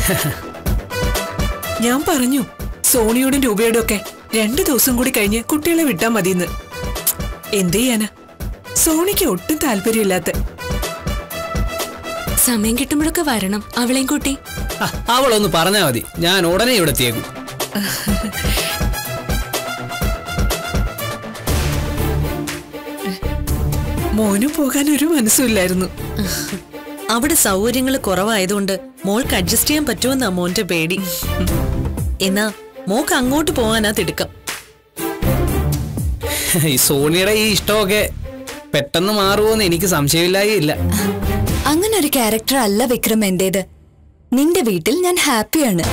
ഞാൻ പറഞ്ഞു സോണിയോടും രൂപയോടും ഒക്കെ രണ്ടു ദിവസം കൂടി കഴിഞ്ഞ് കുട്ടികളെ വിട്ടാ മതിയെന്ന് എന്ത് ചെയ്യാനാ സോണിക്ക് ഒട്ടും താല്പര്യമില്ലാത്ത സമയം കിട്ടുമ്പോഴൊക്കെ വരണം അവളെയും കൂട്ടി ആ, അവളൊന്ന് പറഞ്ഞാ മതി ഞാൻ ഉടനെ ഇവിടെ എത്തിയേക്കും മോനും പോകാൻ ഒരു മനസ്സുമില്ലായിരുന്നു അവിടെ സൗകര്യങ്ങൾ കുറവായതുകൊണ്ട് മോൾക്ക് അഡ്ജസ്റ്റ് ചെയ്യാൻ പറ്റുമെന്നാ മോന്റെ പേടി എന്നാ മോക്ക് അങ്ങോട്ട് പോകാനാ തിടുക്കം ഈ സോണിയുടെ ഈ ഇഷ്ടമൊക്കെ പെട്ടെന്ന് മാറുമോന്ന് എനിക്ക് സംശയമില്ലായി ഇല്ല അങ്ങനെ ഒരു ക്യാരക്ടർ അല്ല വിക്രം എന്റേത് നിന്റെ വീട്ടിൽ ഞാൻ ഹാപ്പിയാണ്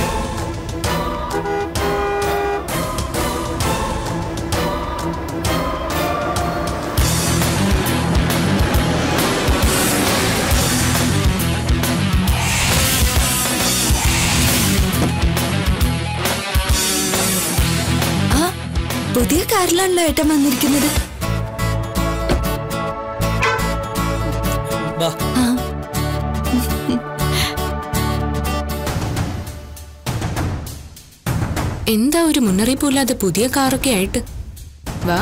ആ പുതിയ കാറിലാണല്ലോ ഏട്ടൻ വന്നിരിക്കുന്നത് വാ ആ എന്താ ഒരു മുന്നറിയിപ്പില്ലാതെ പുതിയ കാറൊക്കെ ആയിട്ട് വാ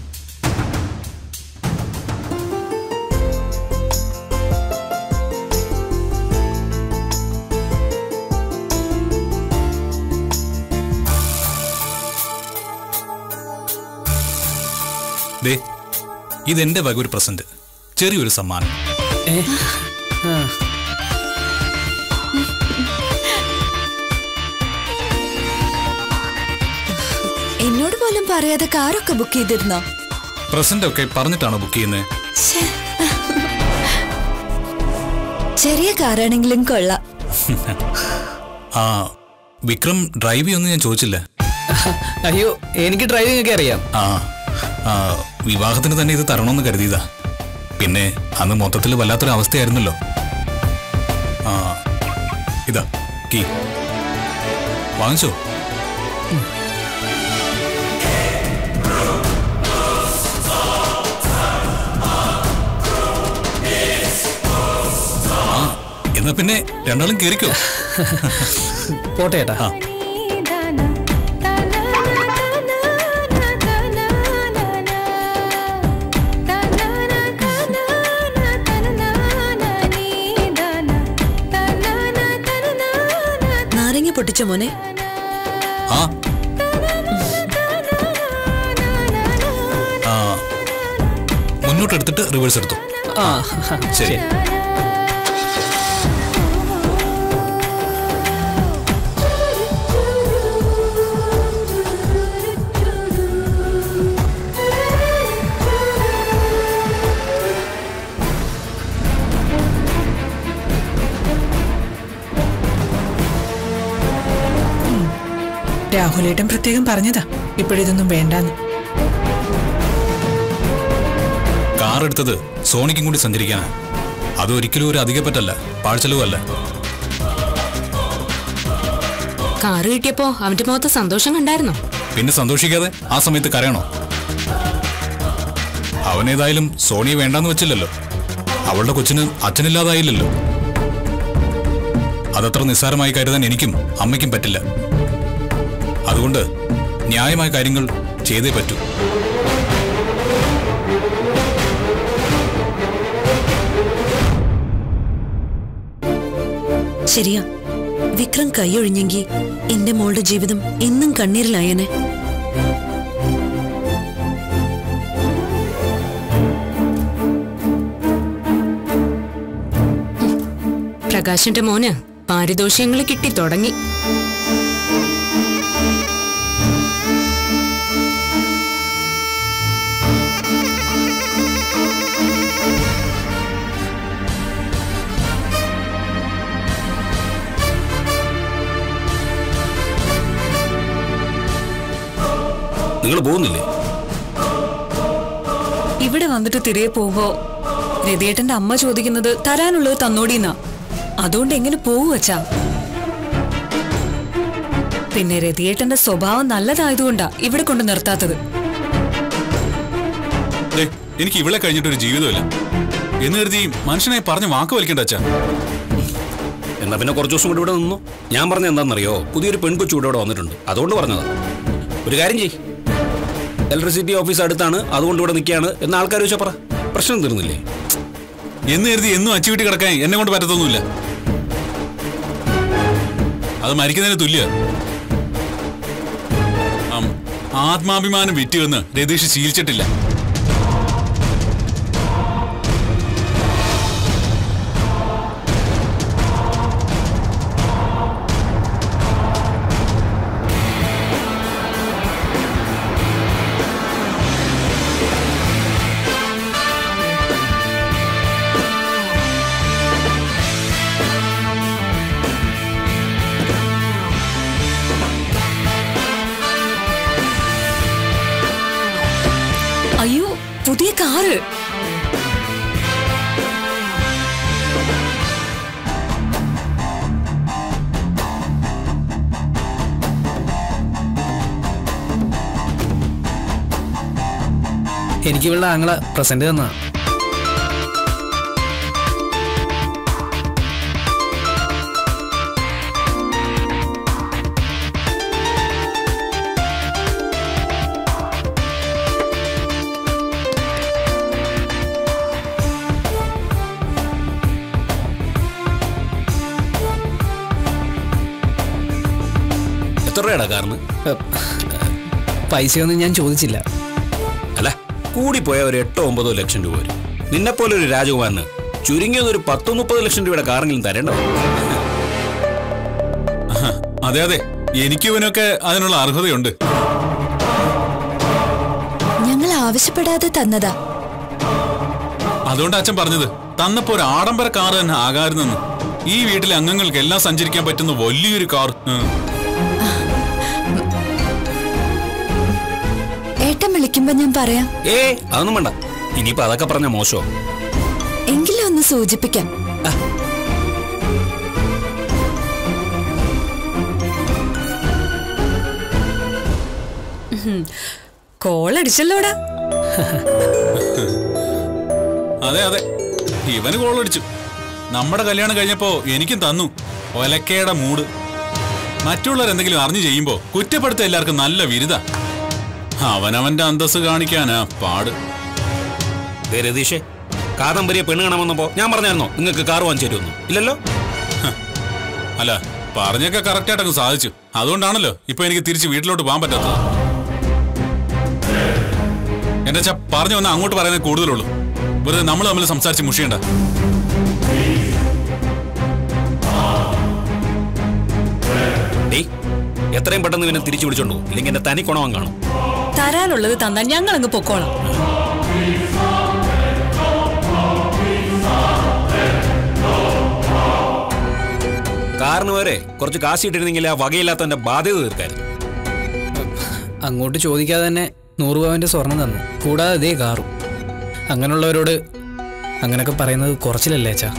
ദേ ഇതെന്റെ വക ഒരു പ്രസന്റ് ചെറിയൊരു സമ്മാനം ഏ ആ എന്നോട് പോലും പറയാതെ കാറൊക്കെ ബുക്ക് ചെയ്തിരുന്നോ പ്രസന്റ് ഒക്കെ പറഞ്ഞിട്ടാണോ ബുക്ക് ചെയ്യുന്നത് ശ്ശേ. ചെറിയ കാറാണെങ്കിലും കൊള്ളാം ആ വിക്രം ഡ്രൈവ് ചെയ്യുമെന്ന് ഞാൻ ചോദിച്ചില്ല അയ്യോ എനിക്ക് ഡ്രൈവിംഗ് ഒക്കെ അറിയാം ആ ആ, വിവാഹത്തിന് തന്നെ ഇത് തരണമെന്ന് കരുതിയതാ പിന്നെ അന്ന് മൊത്തത്തിൽ വല്ലാത്തൊരു അവസ്ഥയായിരുന്നല്ലോ ആ ഇതാ കീ വാങ്ങിച്ചോ ആ എന്നാ പിന്നെ രണ്ടാളും കേറിക്കോ പോട്ടെ ഏട്ടാ ആ നാരങ്ങ പൊട്ടിച്ച മോനെ ആ ആ മുന്നോട്ടെടുത്തിട്ട് റിവേഴ്സ് എടുത്തു ആ ശരി രാഹുലേട്ടൻ പ്രത്യേകം പറഞ്ഞതാ ഇപ്പോഴിതൊന്നും വേണ്ടാന്ന് കാർ എടുത്തത് സോണിക്കും കൂടി സഞ്ചരിക്കാനാ അത് ഒരിക്കലും ഒരു അധികപ്പറ്റല്ല പാഴ്ചെലവും അല്ല കാറ് കിട്ടിയപ്പോ അവന്റെ മുഖത്ത് സന്തോഷം കണ്ടായിരുന്നോ പിന്നെ സന്തോഷിക്കാതെ ആ സമയത്ത് കരയണോ അവനേതായാലും സോണിയെ വേണ്ടാന്ന് വെച്ചില്ലല്ലോ അവളുടെ കൊച്ചിന് അച്ഛനില്ലാതായില്ലല്ലോ അതത്ര നിസ്സാരമായി കരുതാൻ എനിക്കും അമ്മയ്ക്കും പറ്റില്ല അതുകൊണ്ട് ന്യായമായ കാര്യങ്ങൾ ചെയ്തേ പറ്റൂ ശരിയാ വിക്രം കൈയൊഴിഞ്ഞെങ്കിൽ എന്റെ മോളുടെ ജീവിതം എന്നും കണ്ണീരിലായനെ പ്രകാശന്റെ മോന് പാരിതോഷികങ്ങൾ കിട്ടി തുടങ്ങി നിങ്ങൾ പോകുന്നില്ലേ ഇവിടെ വന്നിട്ട് തിരികെ പോകുമ്പോ രതിയേട്ടന്റെ അമ്മ ചോദിക്കുന്നത് തരാനുള്ളത് തന്നോടീന്നാ അതുകൊണ്ട് എങ്ങനെ പോവു വച്ചാ പിന്നെ രതിയേട്ടന്റെ സ്വഭാവം നല്ലതായതുകൊണ്ടാ ഇവിടെ കൊണ്ട് നിർത്താത്തത് ദേ, എനിക്ക് ഇവളെ കഴിഞ്ഞിട്ട് ഒരു ജീവിതമില്ല എന്ന് കരുതി മനുഷ്യനായി പറഞ്ഞ് വാക്ക് വലിക്കണ്ട അച്ഛാ എന്നാ പിന്നെ കുറച്ച് ദിവസം കൂടി ഇവിടെ നിന്നു ഞാൻ പറഞ്ഞ എന്താണെന്നറിയോ പുതിയൊരു പെൺകൊച്ചു കൂടെ ഇവിടെ വന്നിട്ടുണ്ട് അതുകൊണ്ട് പറഞ്ഞതാ ഒരു കാര്യം ചെയ് ഇലക്ട്രിസിറ്റി ഓഫീസ് അടുത്താണ് അതുകൊണ്ട് ഇവിടെ നിൽക്കുകയാണ് എന്ന് ആൾക്കാർ ചോദിച്ചാൽ പറ പ്രശ്നം തീർന്നില്ലേ എന്ന് കരുതി എന്നും അച്ചു വീട്ടി കിടക്കാൻ എന്നെ കൊണ്ട് പറ്റത്തൊന്നുമില്ല അത് മരിക്കുന്നതിന് തുല്യ ആത്മാഭിമാനം വിറ്റുവെന്ന് രതീഷ് ശീലിച്ചിട്ടില്ല അയ്യോ പുതിയ കാറ് എനിക്ക് ഇവളുടെ ആങ്ങളെ പ്രസന്റ് തന്നാ എത്ര രൂപയുടെ കാറിന് പൈസയൊന്നും ഞാൻ ചോദിച്ചില്ല അല്ല കൂടിപ്പോയ ഒരു എട്ടോ ഒമ്പതോ ലക്ഷം രൂപ വരും നിന്നെപ്പോലെ ഒരു രാജകുമാരന് ചുരുങ്ങിയത് ഒരു പത്തോ മുപ്പത് ലക്ഷം രൂപയുടെ കാറെങ്കിലും തരേണ്ടോ അതെ അതെ എനിക്ക് ഇവനൊക്കെ അതിനുള്ള അർഹതയുണ്ട് ഞങ്ങൾ ആവശ്യപ്പെടാതെ തന്നതാ അതുകൊണ്ട് അച്ഛൻ പറഞ്ഞത് തന്നപ്പോ ഒരു ആഡംബര കാർ തന്നെ ആകാരുന്നെന്ന് ഈ വീട്ടിലെ അംഗങ്ങൾക്ക് എല്ലാം സഞ്ചരിക്കാൻ പറ്റുന്ന വലിയൊരു കാർ ഉം. ഏട്ടൻ വിളിക്കുമ്പോ ഞാൻ പറയാം ഏ അതൊന്നും വേണ്ട ഇനിയിപ്പോ അതൊക്കെ പറഞ്ഞ മോശമോ എങ്കിലും ഒന്ന് സൂചിപ്പിക്കാം കോളടിച്ചല്ലോടാ അതെ അതെ ഇവന് കോളടിച്ചു നമ്മുടെ കല്യാണം കഴിഞ്ഞപ്പോ എനിക്കും തന്നു ഒലക്കയുടെ മൂട് മറ്റുള്ളവർ എന്തെങ്കിലും അറിഞ്ഞു ചെയ്യുമ്പോ കുറ്റപ്പെടുത്ത എല്ലാവർക്കും നല്ല വിരുദ അവനവന്റെ അന്തസ് കാണിക്കാനാ പാട് ദേ രതീഷേ കാദംബരിയെ പെണ്ണ് കാണാമെന്നപ്പോ ഞാൻ പറഞ്ഞായിരുന്നോ നിങ്ങൾക്ക് കാർ വാങ്ങിച്ചു തരുമെന്ന് ഇല്ലല്ലോ അല്ല പറഞ്ഞൊക്കെ കറക്റ്റ് ആയിട്ടങ്ങ് സാധിച്ചു അതുകൊണ്ടാണല്ലോ ഇപ്പൊ എനിക്ക് തിരിച്ച് വീട്ടിലോട്ട് പോകാൻ പറ്റാത്തത് എന്റെ അച്ഛ പറഞ്ഞു വന്ന അങ്ങോട്ട് പറയുന്നത് കൂടുതലുള്ളൂ വെറുതെ നമ്മൾ തമ്മിൽ സംസാരിച്ച് മുഷിയണ്ട ഡേയ് എത്രയും പെട്ടെന്ന് ഇവനെ തിരിച്ചു വിളിച്ചോണ്ടു ഇല്ലെങ്കിൽ എന്റെ തനി കുണവൻ കാണും തരാനുള്ളത് തന്നാൽ ഞങ്ങൾ അങ്ങ് പൊക്കോളാം കാറിന് വരെ കുറച്ച് കാശ് ഇട്ടിരുന്നെങ്കിൽ ആ വകയില്ലാത്തവന്റെ ബാധ്യത തീർക്കായിരുന്നു അങ്ങോട്ട് ചോദിക്കാതെ തന്നെ നൂറ് പവന്റെ സ്വർണം തന്നു കൂടാതെ ഇതേ കാറും അങ്ങനെയുള്ളവരോട് അങ്ങനൊക്കെ പറയുന്നത് കുറച്ചിലല്ലേ അച്ഛാ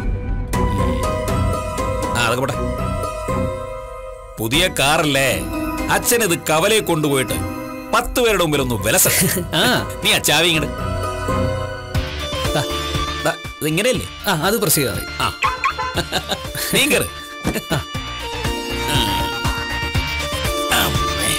ആ അതൊക്കെ പോട്ടെ പുതിയ കാറല്ലേ അച്ഛൻ ഇത് കവലയെ കൊണ്ടുപോയിട്ട് പത്ത് പേരുടെ മുമ്പിൽ ഒന്ന് വിലസ ആ നീ ആ ചാവി ഇങ്ങട് ദാ, ദാ, ഇതിങ്ങനെയല്ലേ ആ അത് പ്രസ് ചെയ്താൽ മതി ആ നീ കേറ് അമ്മേ.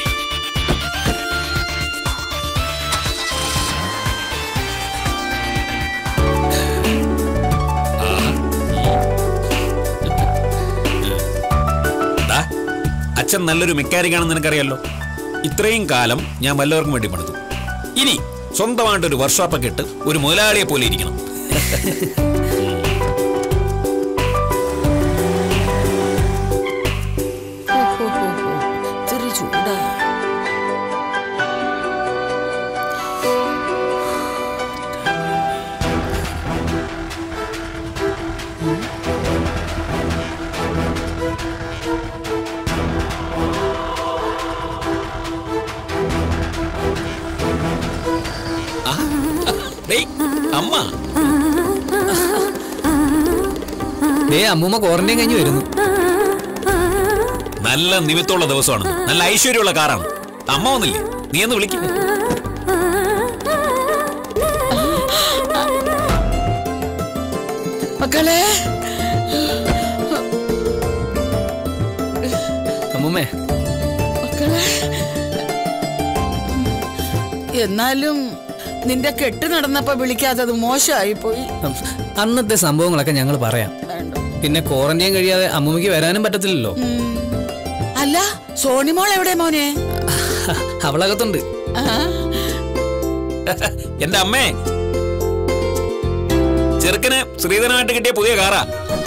ദാ, അച്ഛൻ നല്ലൊരു മെക്കാനിക്കാണെന്ന് നിനക്കറിയാലോ ഇത്രയും കാലം ഞാൻ വല്ലവർക്കും വേണ്ടി പണിതു ഇനി സ്വന്തമായിട്ട് ഒരു വർക്ക്ഷോപ്പൊക്കെ ഇട്ട് ഒരു മുതലാളിയെ പോലെ ഇരിക്കണം ഡേയ് അമ്മ ദേ അമ്മൂമ്മ ക്വാറന്റൈൻ കഴിഞ്ഞ് വരുന്നു നല്ല നിമിത്തമുള്ള ദിവസമാണ് നല്ല ഐശ്വര്യമുള്ള കാറാണ് അമ്മ വന്നില്ലേ നീ എന്ന് വിളിക്കും മക്കളെ അമ്മൂമ്മേ എന്നാലും നിന്റെ കെട്ട് നടന്നപ്പോ വിളിക്കാത്തത് മോശമായി പോയി ഉം, അന്നത്തെ സംഭവങ്ങളൊക്കെ ഞങ്ങൾ പറയാം പിന്നെ ക്വാറന്റൈൻ കഴിയാതെ അമ്മൂമ്മയ്ക്ക് വരാനും പറ്റത്തില്ലല്ലോ അല്ല സോണിമോൾ എവിടെ മോനെ അവളകത്തുണ്ട് ആ, എന്റെ അമ്മേ ചെറുക്കന് ശ്രീധരനായിട്ട് കിട്ടിയ പുതിയ കാറാ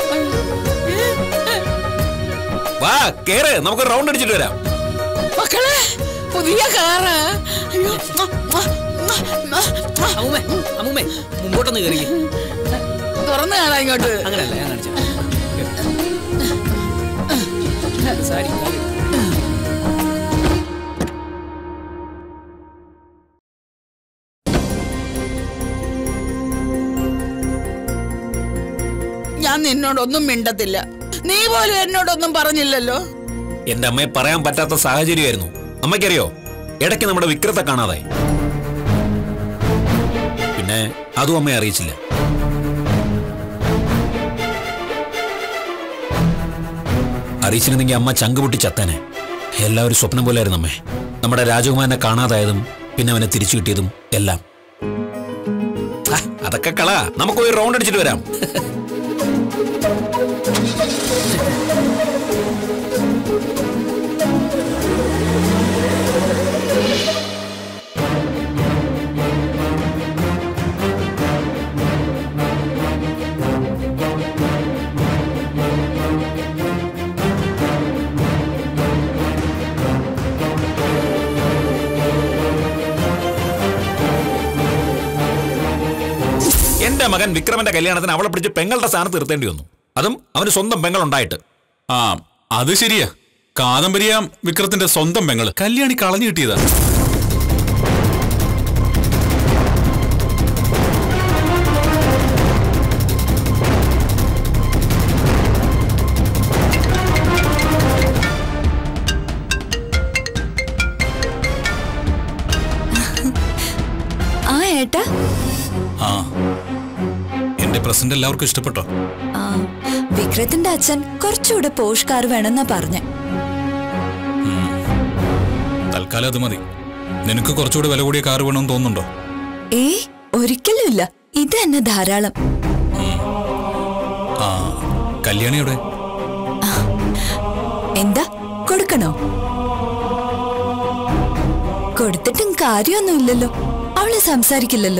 വാ കേറ് നമുക്ക് റൗണ്ട് അടിച്ചിട്ട് വരാം മക്കളെ പുതിയ കാറാ അയ്യോ മ, മ, മ, മ, മ. അമ്മൂമ്മേ അമ്മൂമ്മേ മുമ്പോട്ടൊന്ന് കയറി തുറന്നു കാണാ ഇങ്ങോട്ട് അങ്ങനല്ല ഞാൻ കാണിച്ചു സാരി സാരി. ഞാൻ നിന്നോടൊന്നും മിണ്ടത്തില്ല നീ പോലും എന്നോടൊന്നും പറഞ്ഞില്ലല്ലോ എന്റെ അമ്മയെ പറയാൻ പറ്റാത്ത സാഹചര്യമായിരുന്നു അമ്മയ്ക്കറിയോ ഇടയ്ക്ക് നമ്മുടെ വിക്രത്തെ കാണാതായി പിന്നെ അതും അമ്മയെ അറിയിച്ചില്ല അറിയിച്ചിരുന്നെങ്കിൽ അമ്മ ചങ്ക് പൊട്ടി ചത്തേനെ എല്ലാവരും സ്വപ്നം പോലായിരുന്നു അമ്മേ നമ്മുടെ രാജകുമാരനെ കാണാതായതും പിന്നെ അവനെ തിരിച്ചു കിട്ടിയതും എല്ലാം ആ, അതൊക്കെ കള നമുക്ക് ഒരു റൗണ്ട് അടിച്ചിട്ട് വരാം എന്റെ മകൻ വിക്രമന്റെ കല്യാണത്തിന് അവളെ പിടിച്ച് പെങ്ങളുടെ സ്ഥാനത്ത് നിർത്തേണ്ടി വന്നു അതും അവന് സ്വന്തം പെങ്ങളുണ്ടായിട്ട് ആ അത് ശരിയാ കാദംബരിയാം വിക്രത്തിന്റെ സ്വന്തം പെങ്ങള് കല്യാണി കളഞ്ഞു കിട്ടിയതാ ആ ഏട്ടാ ആ എന്റെ പ്രസന്റ് എല്ലാവർക്കും ഇഷ്ടപ്പെട്ടോ ആ വിക്രത്തിന്റെ അച്ഛൻ കുറച്ചുകൂടെ പോഷ് കാർ വേണമെന്നാ പറഞ്ഞ തൽക്കാലം അത് മതി നിനക്ക് കുറച്ചുകൂടി വില കൂടിയ കാർ വേണമെന്ന് തോന്നുന്നുണ്ടോ ഏ ഒരിക്കലും ഇല്ല ഇത് തന്നെ ധാരാളം ആ കല്യാണിയുടെ എന്താ കൊടുക്കണോ കൊടുത്തിട്ടും കാര്യമൊന്നുമില്ലല്ലോ അവള് സംസാരിക്കില്ലല്ലോ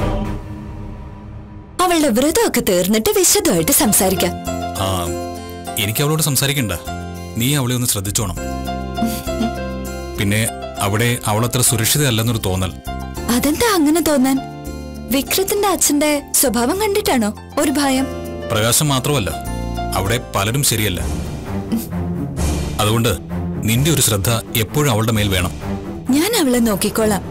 അവളുടെ വ്രതമൊക്കെ തീർന്നിട്ട് വിശദമായിട്ട് സംസാരിക്കാം ആ എനിക്ക് അവളോട് സംസാരിക്കണ്ട നീ അവളെ ഒന്ന് ശ്രദ്ധിച്ചോണം പിന്നെ അവിടെ അവളത്ര സുരക്ഷിതയല്ലെന്നൊരു തോന്നൽ അതെന്താ അങ്ങനെ തോന്നാൻ വിക്രത്തിന്റെ അച്ഛന്റെ സ്വഭാവം കണ്ടിട്ടാണോ ഒരു ഭയം പ്രകാശം മാത്രമല്ല അവിടെ പലരും ശരിയല്ല അതുകൊണ്ട് നിന്റെ ഒരു ശ്രദ്ധ എപ്പോഴും അവളുടെ മേൽ വേണം ഞാൻ അവളെ നോക്കിക്കോളാം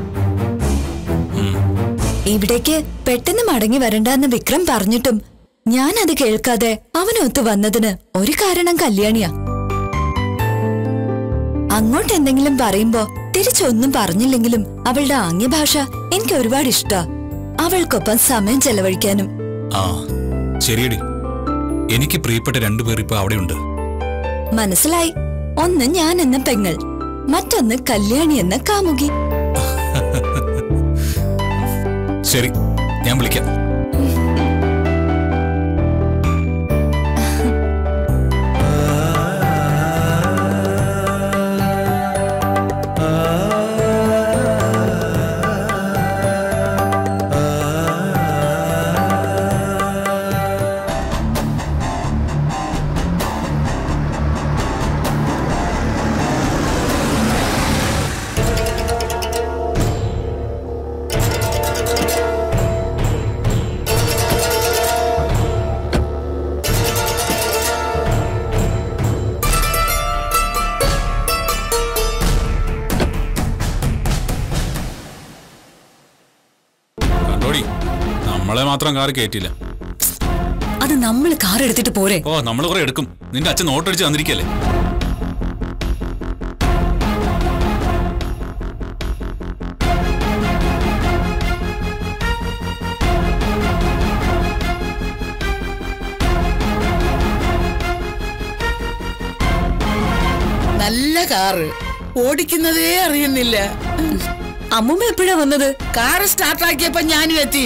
ഇവിടേക്ക് പെട്ടെന്ന് മടങ്ങി വരണ്ടെന്ന് വിക്രം പറഞ്ഞിട്ടും ഞാൻ അത് കേൾക്കാതെ അവനൊത്ത് വന്നതിന് ഒരു കാരണം കല്യാണിയാ അങ്ങോട്ട് എന്തെങ്കിലും പറയുമ്പോ തിരിച്ചൊന്നും പറഞ്ഞില്ലെങ്കിലും അവളുടെ ആംഗ്യഭാഷ എനിക്ക് ഒരുപാട് ഇഷ്ടാ അവൾക്കൊപ്പം സമയം ചെലവഴിക്കാനും ആ ശരിയടി എനിക്ക് പ്രിയപ്പെട്ട രണ്ടുപേർ ഇപ്പൊ അവിടെയുണ്ട് മനസ്സിലായി ഒന്ന് ഞാൻ എന്ന പെങ്ങൾ മറ്റൊന്ന് കല്യാണി എന്ന കാമുകി ശരി ഞാൻ വിളിക്കാം കണ്ടോടി നമ്മളെ മാത്രം കാർ കയറ്റില്ല അത് നമ്മൾ കാർ എടുത്തിട്ട് പോരെ ഓ നമ്മൾ കുറെ എടുക്കും നിന്റെ അച്ഛൻ നോട്ടടിച്ച് തന്നിരിക്കല്ലേ നല്ല കാറ് ഓടിക്കുന്നതേ അറിയുന്നില്ല അമ്മൂമ്മ എപ്പോഴാ വന്നത് കാറ് സ്റ്റാർട്ടാക്കിയപ്പോ ഞാനും എത്തി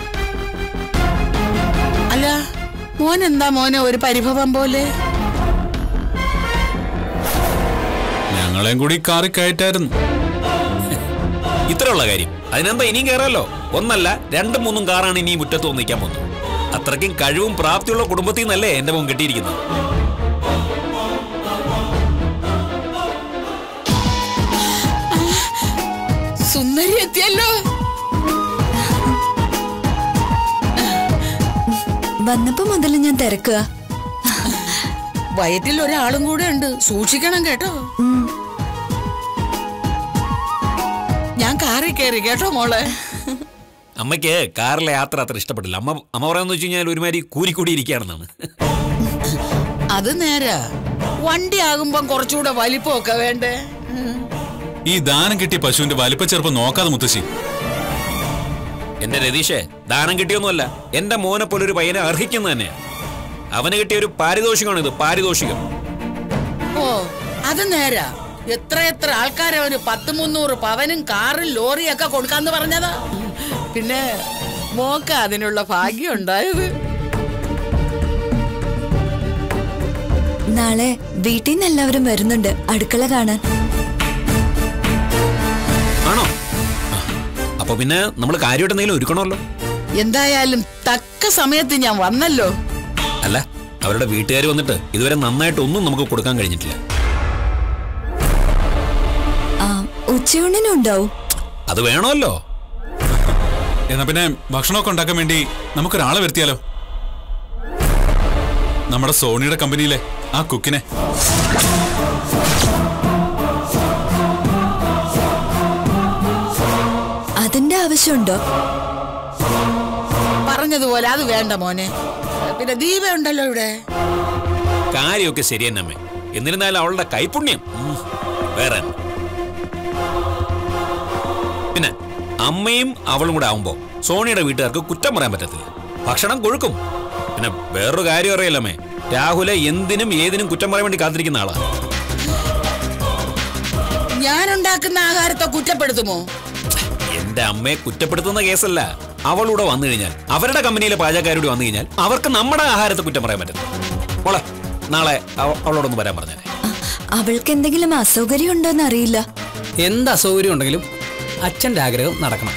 അല്ല മോൻ എന്താ മോനെ ഒരു പരിഭവം പോലെ ഞങ്ങളെയും കൂടി കാറി കയറ്റായിരുന്നു ഇത്രയുള്ള കാര്യം അതിനെന്താ ഇനിയും കയറാമല്ലോ ഒന്നല്ല രണ്ടും മൂന്നും കാറാണ് ഇനി ഈ മുറ്റത്ത് വന്ന് നിൽക്കാൻ പോകുന്നത് അത്രയ്ക്കും കഴിവും പ്രാപ്തിയുള്ള കുടുംബത്തിൽ നിന്നല്ലേ എന്റെ മോൻ കെട്ടിയിരിക്കുന്നത് സുന്ദരി എത്തിയല്ലോ വന്നപ്പോ മുതൽ ഞാൻ തിരക്കുക വയറ്റിൽ ഒരാളും കൂടെ ഉണ്ട് സൂക്ഷിക്കണം കേട്ടോ ഞാൻ കാറിൽ കയറി കേട്ടോ മോളെ അമ്മയ്ക്ക് കാറിലെ യാത്ര അത്ര ഇഷ്ടപ്പെട്ടില്ല അമ്മ അമ്മ പറയാന്ന് വെച്ച് കഴിഞ്ഞാൽ ഒരുമാതിരി കൂരിക്കൂടി ഇരിക്കുകയാണെന്നാണ് അത് നേരാ വണ്ടി ആകുമ്പം കുറച്ചുകൂടെ വലിപ്പമൊക്കെ വേണ്ടേ ഈ ദാനം കിട്ടിയ പശുവിന്റെ വലിപ്പച്ചെറുപ്പം നോക്കാതെ മുത്തശ്ശി എന്റെ രതീഷേ ദാനം കിട്ടിയൊന്നുമല്ല എന്റെ മോനെ പോലെ ഒരു പയ്യനെ അർഹിക്കുന്ന തന്നെ അവന് കിട്ടിയ ഒരു പാരിതോഷികമാണ് ഇത് പാരിതോഷികം ഓ അത് നേരാ എത്ര എത്ര ആൾക്കാരവന് പത്ത് മുന്നൂറ് പവനും കാറും ലോറിയൊക്കെ കൊടുക്കാന്ന് പറഞ്ഞതാ പിന്നെ മോക്ക അതിനുള്ള ഭാഗ്യം ഉണ്ടായത് നാളെ വീട്ടിൽ നിന്ന് എല്ലാവരും വരുന്നുണ്ട് അടുക്കള കാണാൻ ആണോ ആ, അപ്പൊ പിന്നെ നമ്മൾ കാര്യമായിട്ട് എന്തെങ്കിലും ഒരുക്കണമല്ലോ എന്തായാലും തക്ക സമയത്ത് ഞാൻ വന്നല്ലോ അല്ല അവരുടെ വീട്ടുകാർ വന്നിട്ട് ഇതുവരെ നന്നായിട്ട് ഒന്നും നമുക്ക് കൊടുക്കാൻ കഴിഞ്ഞിട്ടില്ല ആ ഉച്ചയൂണിനും ഉണ്ടാവും അത് വേണമല്ലോ എന്നാ പിന്നെ ഭക്ഷണമൊക്കെ ഉണ്ടാക്കാൻ വേണ്ടി നമുക്കൊരാളെ വരുത്തിയാലോ നമ്മുടെ സോണിയുടെ കമ്പനിയിലെ ആ കുക്കിനെ അതിന്റെ ആവശ്യമുണ്ടോ പറഞ്ഞതുപോലെ അത് വേണ്ട മോനെ പിന്നെ ദീപ ഉണ്ടല്ലോ ഇവിടെ കാര്യമൊക്കെ ശരി തന്നെ അമ്മേ എന്നിരുന്നാലും അവളുടെ കൈപുണ്യം ഉം, വേറെ തന്നെ. പിന്നെ അമ്മയും അവളും കൂടെ ആവുമ്പോ സോണിയുടെ വീട്ടുകാർക്ക് കുറ്റം പറയാൻ പറ്റത്തില്ല ഭക്ഷണം കൊഴുക്കും പിന്നെ വേറൊരു കാര്യം അറിയില്ലമ്മേ രാഹുല എന്തിനും ഏതിനും കുറ്റം പറയാൻ വേണ്ടി കാത്തിരിക്കുന്ന ആളാ ഞാൻ ഉണ്ടാക്കുന്ന ആഹാരത്തെ കുറ്റപ്പെടുത്തുമോ എന്റെ അമ്മയെ കുറ്റപ്പെടുത്തുന്ന കേസല്ല അവളൂടെ വന്നു കഴിഞ്ഞാൽ അവരുടെ കമ്പനിയിലെ പാചകക്കാരോട് വന്നു കഴിഞ്ഞാൽ അവർക്ക് നമ്മുടെ ആഹാരത്തെ കുറ്റം പറയാൻ പറ്റും മോളെ നാളെ അവ- അവളോടൊന്ന് വരാൻ പറഞ്ഞേ അ- അവൾക്ക് എന്തെങ്കിലും അസൗകര്യം ഉണ്ടോന്ന് അറിയില്ല എന്ത് അസൗകര്യം ഉണ്ടെങ്കിലും അച്ഛൻ്റെ ആഗ്രഹം നടക്കണം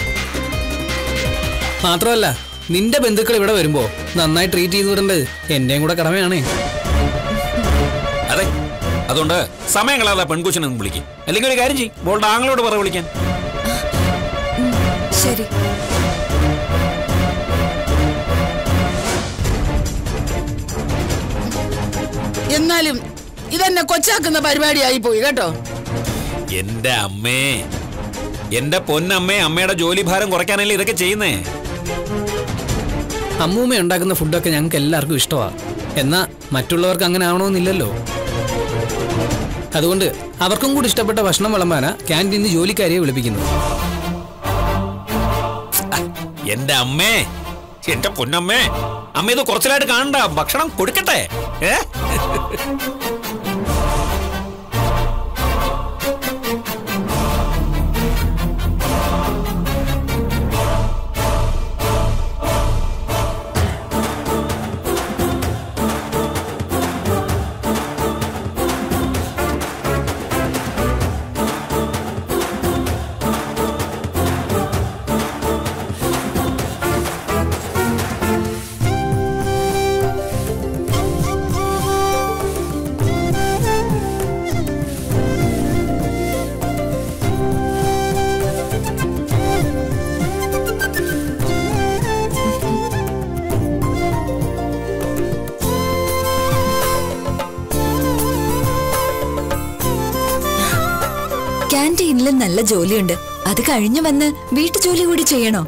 മാത്രമല്ല നിന്റെ ബന്ധുക്കൾ ഇവിടെ വരുമ്പോ നന്നായി ട്രീറ്റ് ചെയ്ത് വിടേണ്ടത് എന്റെയും കൂടെ കടമയാണേ അതെ അതുകൊണ്ട് സമയം കളയാതെ പെൺകുച്ചിനെ ഒന്ന് വിളിക്കും അല്ലെങ്കിൽ ഒരു കാര്യം ചെയ്യും മോളുടെ ആങ്ങളോട് പറ വിളിക്കാൻ ശരി എന്നാലും ഇതെന്നെ കൊച്ചാക്കുന്ന പരിപാടിയായി പോയി കേട്ടോ എന്റെ അമ്മേ എന്റെ പൊന്നമ്മേ അമ്മയുടെ ജോലി ഭാരം കുറയ്ക്കാനല്ലേ ഇതൊക്കെ ചെയ്യുന്നേ അമ്മൂമ്മ ഉണ്ടാക്കുന്ന ഫുഡൊക്കെ ഞങ്ങൾക്ക് എല്ലാവർക്കും ഇഷ്ടമാണ് എന്നാ മറ്റുള്ളവർക്ക് അങ്ങനെ ആവണമെന്നില്ലല്ലോ അതുകൊണ്ട് അവർക്കും കൂടി ഇഷ്ടപ്പെട്ട ഭക്ഷണം വിളമ്പാനാ ക്യാൻറ്റീനിൽ ജോലിക്കാരിയെ വിളിപ്പിക്കുന്നത് എന്റെ അമ്മേ എന്റെ പൊന്നമ്മേ അമ്മ ഇത് കുറച്ചിലായിട്ട് കാണണ്ട ഭക്ഷണം കൊടുക്കട്ടെ ഏ ക്യാൻറ്റീനിൽ നല്ല ജോലിയുണ്ട് അത് കഴിഞ്ഞു വന്ന് വീട്ടുജോലി കൂടി ചെയ്യണോ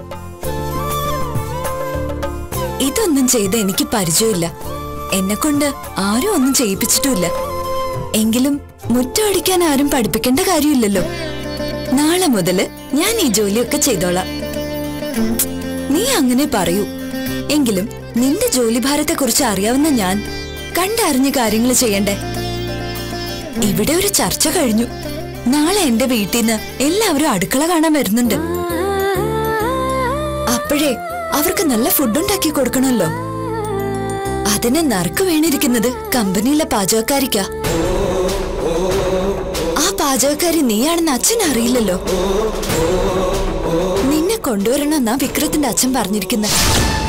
ഇതൊന്നും ചെയ്ത് എനിക്ക് പരിചയമില്ല എന്നെ കൊണ്ട് ആരും ഒന്നും ചെയ്യിപ്പിച്ചിട്ടുമില്ല എങ്കിലും മുറ്റം അടിക്കാൻ ആരും പഠിപ്പിക്കേണ്ട കാര്യമില്ലല്ലോ നാളെ മുതല് ഞാൻ ഈ ജോലിയൊക്കെ ചെയ്തോളാം നീ അങ്ങനെ പറയൂ എങ്കിലും നിന്റെ ജോലിഭാരത്തെ കുറിച്ച് അറിയാവുന്ന ഞാൻ കണ്ടറിഞ്ഞ് കാര്യങ്ങൾ ചെയ്യണ്ടേ ഇവിടെ ഒരു ചർച്ച കഴിഞ്ഞു നാളെ എന്റെ വീട്ടിൽ നിന്ന് എല്ലാവരും അടുക്കള കാണാൻ വരുന്നുണ്ട് അപ്പോഴേ അവർക്ക് നല്ല ഫുഡ് ഉണ്ടാക്കി കൊടുക്കണമല്ലോ അതിന് നറുക്ക് വീണിരിക്കുന്നത് കമ്പനിയിലെ പാചകക്കാരിക്കാ ആ പാചകക്കാരി നീയാണെന്ന് അച്ഛൻ അറിയില്ലല്ലോ നിന്നെ കൊണ്ടുവരണമെന്നാ വിക്രത്തിന്റെ അച്ഛൻ പറഞ്ഞിരിക്കുന്നത്